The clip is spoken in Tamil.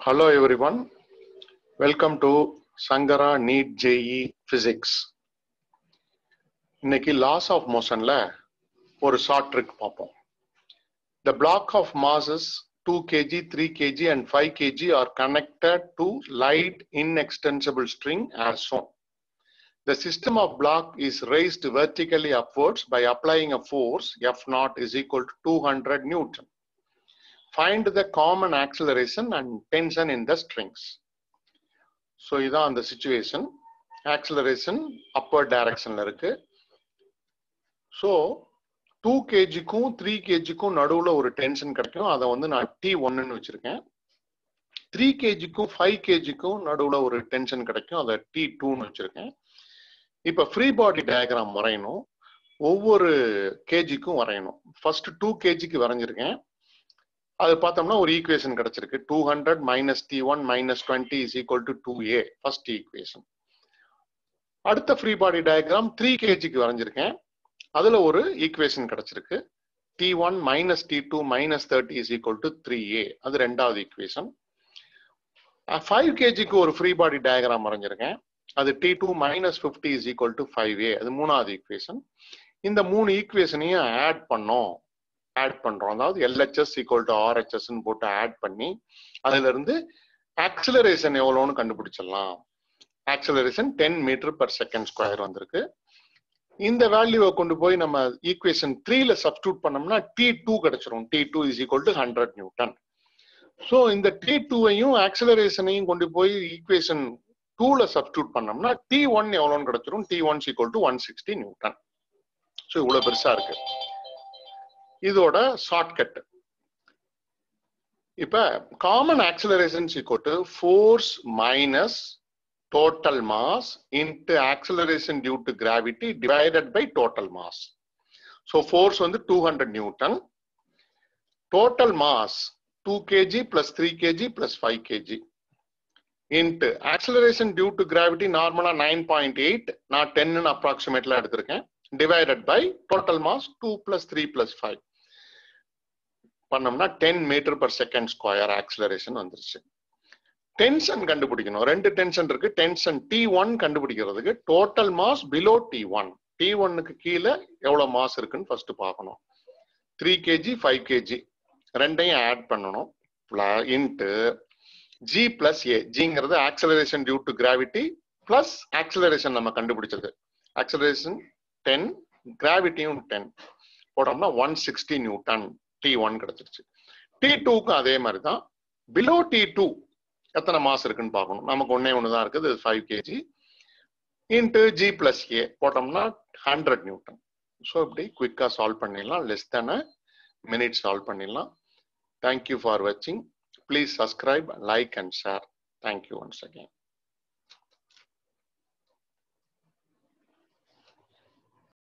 Hello everyone. Welcome to Sangara NEET JE Physics. இன்னைக்கு லாஸ் ஆஃப் மோஷன்ல ஒரு ஷார்ட் ட்ரிக் பார்ப்போம் The block of masses 2 kg, 3 kg and 5 kg are connected to light inextensible string as shown. The system of block is raised vertically upwards by applying a force F naught is equal to 200 Newton. Find the common acceleration and tension in the strings. So இதான் அந்த சுச்சுவேஷன் ஆக்சலரேஷன் அப்பர் டைரக்ஷன்ல இருக்கு ஸோ டூ கேஜிக்கும் த்ரீ கேஜிக்கும் நடுவில் ஒரு டென்ஷன் கிடைக்கும் அதை வந்து நான் டி ஒன்னு வச்சிருக்கேன் த்ரீ கேஜிக்கும் ஃபைவ் கேஜிக்கும் நடுவில் ஒரு டென்ஷன் கிடைக்கும் அதை டி டூன்னு வச்சிருக்கேன் இப்போ ஃப்ரீ பாடி டயக்ராம் வரையணும் ஒவ்வொரு கேஜிக்கும் வரையணும் ஃபர்ஸ்ட் டூ கேஜிக்கு வரைஞ்சிருக்கேன் அது பார்த்தோம்னா ஒரு ஈக்குவேஷன் கிடைச்சிருக்கு two hundred minus T one minus twenty is equal to two A first equation அடுத்த ஃப்ரீ பாடி டயக்ராம் த்ரீ கேஜிக்கு வரைஞ்சிருக்கேன் அதுல ஒரு ஈக்குவேஷன் கிடைச்சிருக்கு T one minus T two minus thirty is equal to three A அது ரெண்டாவது ஈக்குவேஷன் ஃபைவ் கேஜிக்கு ஒரு ஃப்ரீ பாடி டயக்ராம் வரைஞ்சிருக்கேன் அது T two minus fifty is equal to five A அது மூணாவது ஈக்குவேஷன் இந்த மூணு ஈக்குவேஷனையும் ஆட் பண்ணோம் ஆட் பண்றோம் அதாவது எல்ஹெச்எஸ் ஈக்குவல் டு ஆர்ஹெச்எஸ் போட்டு ஆட் பண்ணி அதுல இருந்து ஆக்சிலரேஷன் எவ்வளோன்னு கண்டுபிடிச்சிடலாம் acceleration ten metre per second square வந்திருக்கு இந்த வேல்யூவை கொண்டு போய் நம்ம ஈக்குவேஷன் த்ரீல சப்ஸ்டியூட் பண்ணோம்னா டி டூ கிடைச்சிரும் T two is equal to hundred newton so இந்த டி டூவையும் ஆக்சிலரேஷனையும் கொண்டு போய் ஈக்குவேஷன் டூல சப்ஸ்டியூட் பண்ணோம்னா டி ஒன் எவ்வளோன்னு கிடைச்சிரும் T one equal to one sixty newton so இவ்வளோ பெருசா இருக்கு இதோட ஷார்ட்கட் இப்ப common acceleration equal to force minus total mass into acceleration due to gravity divided by total mass. So force வந்து 200 Newton. Total mass 2 kg plus 3 kg plus 5 kg. Into acceleration due to gravity normala 9.8 நான் 10 approximately எடுத்திருக்கேன் divided by total mass 2 plus 3 plus 5 பண்ணோம்னா 10 meter per second square acceleration வந்துருச்சு டென்ஷன் கண்டுபிடிக்கணும் ரெண்டு டென்ஷன் இருக்கு டென்ஷன் டி ஒன் கண்டுபிடிக்கிறதுக்கு total mass below T one T ஒன்னுக்கு கீழே எவ்வளவு மாஸ் இருக்குன்னு ஃபர்ஸ்ட் பார்க்கணும் த்ரீ கேஜி ஃபைவ் கேஜி ரெண்டையும் ஆட் பண்ணணும் இன்ட்டு ஜி பிளஸ் ஏ ஜிங்கிறது acceleration due to gravity plus acceleration நம்ம கண்டுபிடிச்சது ஆக்சலரேஷன் டென் கிராவிட்டியும் டென் போட்டோம்னா one sixty newton T one கிடைச்சிருச்சு டி டூக்கும் அதே மாதிரி தான் பிலோ டி டூ எத்தனை மாஸ் இருக்குன்னு பார்க்கணும் நமக்கு ஒன்னே ஒன்று தான் இருக்குது five KG into G plus A போட்டோம்னா ஹண்ட்ரட் நியூட்டன் ஸோ இப்படி குவிக்காக சால்வ் பண்ணிடலாம் லெஸ் தேன் மினிட் சால்வ் பண்ணிடலாம் தேங்க்யூ ஃபார் வாட்சிங் please subscribe like and share thank you once again